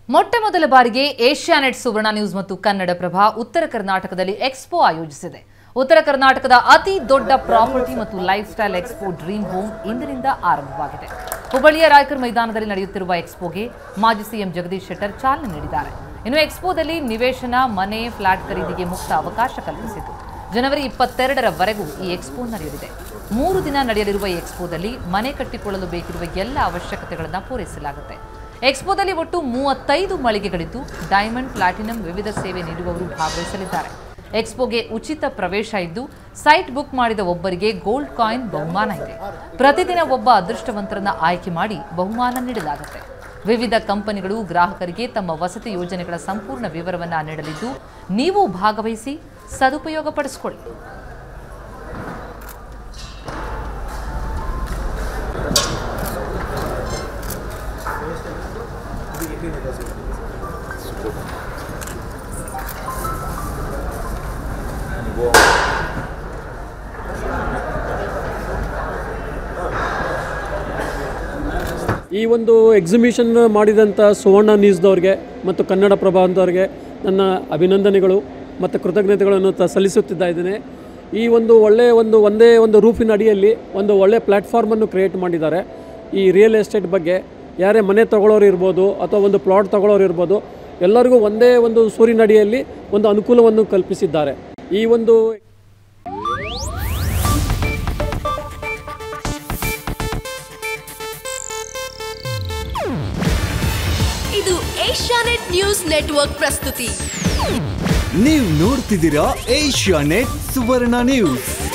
ಮೊಟ್ಟ ಮೊದಲ ಬಾರಿಗೆ ಏಷ್ಯಾನೆಟ್ ಸುವರ್ಣ ನ್ಯೂಸ್ ಮತ್ತು ಕನ್ನಡಪ್ರಭ ಉತ್ತರ ಕರ್ನಾಟಕದಲ್ಲಿ ಎಕ್ಸ್ಪೋ ಆಯೋಜಿಸಿದೆ ಉತ್ತರ ಕರ್ನಾಟಕದ ಅತಿ ದೊಡ್ಡ ಪ್ರಾಪರ್ಟಿ ಮತ್ತು life style expo dream home ಇಂದಿನಿಂದ ಆರಂಭವಾಗಿದೆ ಹುಬ್ಬಳ್ಳಿಯ ರಾಯ್ಕರ್ ಮೈದಾನದಲ್ಲಿ ನಡೆಯುತ್ತಿರುವ ಎಕ್ಸ್ಪೋಗೆ ಮಾಜಿ ಸಿಎಂ ಜಗದೀಶ್ ಶೆಟ್ಟರ್ ಚಾಲನೆ ನೀಡಿದ್ದಾರೆ ಇನ್ನು ಎಕ್ಸ್ಪೋದಲ್ಲಿ ನಿವೇಶನ ಮನೆ ಫ್ಲಾಟ್ ಖರೀದಿಗೆ ಮುಕ್ತ ಅವಕಾಶ ಕಲ್ಪಿಸಿತು ಜನವರಿ ಇಪ್ಪತ್ತೆರಡರವರೆಗೂ ಈ ಎಕ್ಸ್ಪೋ ನಡೆಯಲಿದೆ ಮೂರು ದಿನ ನಡೆಯಲಿರುವ ಈ ಎಕ್ಸ್ಪೋದಲ್ಲಿ ಮನೆ ಕಟ್ಟಿಕೊಳ್ಳಲು ಬೇಕಿರುವ ಎಲ್ಲ ಅವಶ್ಯಕತೆಗಳನ್ನು ಪೂರೈಸಲಾಗುತ್ತೆ ಎಕ್ಸ್ಪೋದಲ್ಲಿ ಒಟ್ಟು ಮೂವತ್ತೈದು ಮಳಿಗೆಗಳಿದ್ದು ಡೈಮಂಡ್ ಪ್ಲಾಟಿನಂ ವಿವಿಧ ಸೇವೆ ನೀಡುವವರು ಭಾಗವಹಿಸಲಿದ್ದಾರೆ ಎಕ್ಸ್ಪೋಗೆ ಉಚಿತ ಪ್ರವೇಶ ಇದ್ದು ಸೈಟ್ ಬುಕ್ ಮಾಡಿದ ಒಬ್ಬರಿಗೆ ಗೋಲ್ಡ್ ಕಾಯಿನ್ ಬಹುಮಾನ ಇದೆ ಪ್ರತಿದಿನ ಒಬ್ಬ ಅದೃಷ್ಟವಂತರನ್ನ ಆಯ್ಕೆ ಮಾಡಿ ಬಹುಮಾನ ನೀಡಲಾಗುತ್ತೆ ವಿವಿಧ ಕಂಪನಿಗಳು ಗ್ರಾಹಕರಿಗೆ ತಮ್ಮ ವಸತಿ ಯೋಜನೆಗಳ ಸಂಪೂರ್ಣ ವಿವರವನ್ನ ನೀಡಲಿದ್ದು ನೀವು ಭಾಗವಹಿಸಿ ಸದುಪಯೋಗ ಪಡಿಸಿಕೊಳ್ಳಿ ಈ ಒಂದು ಎಕ್ಸಿಬಿಷನ್ ಮಾಡಿದಂಥ ಸುವರ್ಣ ನ್ಯೂಸ್ದವ್ರಿಗೆ ಮತ್ತು ಕನ್ನಡ ಪ್ರಭ ಅಂತವ್ರಿಗೆ ನನ್ನ ಅಭಿನಂದನೆಗಳು ಮತ್ತು ಕೃತಜ್ಞತೆಗಳನ್ನು ತ ಸಲ್ಲಿಸುತ್ತಿದ್ದ ಇದ್ದೇನೆ ಈ ಒಂದು ಒಳ್ಳೆಯ ಒಂದು ಒಂದೇ ಒಂದು ರೂಫಿನ ಅಡಿಯಲ್ಲಿ ಒಂದು ಒಳ್ಳೆಯ ಪ್ಲ್ಯಾಟ್ಫಾರ್ಮನ್ನು ಕ್ರಿಯೇಟ್ ಮಾಡಿದ್ದಾರೆ ಈ ರಿಯಲ್ ಎಸ್ಟೇಟ್ ಬಗ್ಗೆ ಯಾರೇ ಮನೆ ತಗೊಳ್ಳೋರು ಇರ್ಬೋದು ಅಥವಾ ಒಂದು ಪ್ಲಾಟ್ ತಗೊಳ್ಳೋರು ಇರ್ಬೋದು ಎಲ್ಲರಿಗೂ ಒಂದೇ ಒಂದು ಸೂರಿನ ಅಡಿಯಲ್ಲಿ ಒಂದು ಅನುಕೂಲವನ್ನು ಕಲ್ಪಿಸಿದ್ದಾರೆ ಈ ಒಂದು ಇದು ಏಷ್ಯಾನೆಟ್ ನ್ಯೂಸ್ ನೆಟ್ವರ್ಕ್ ಪ್ರಸ್ತುತಿ ನೀವು ನೋಡ್ತಿದ್ದೀರಾ ಏಷ್ಯಾ ನೆಟ್ ಸುವರ್ಣ ನ್ಯೂಸ್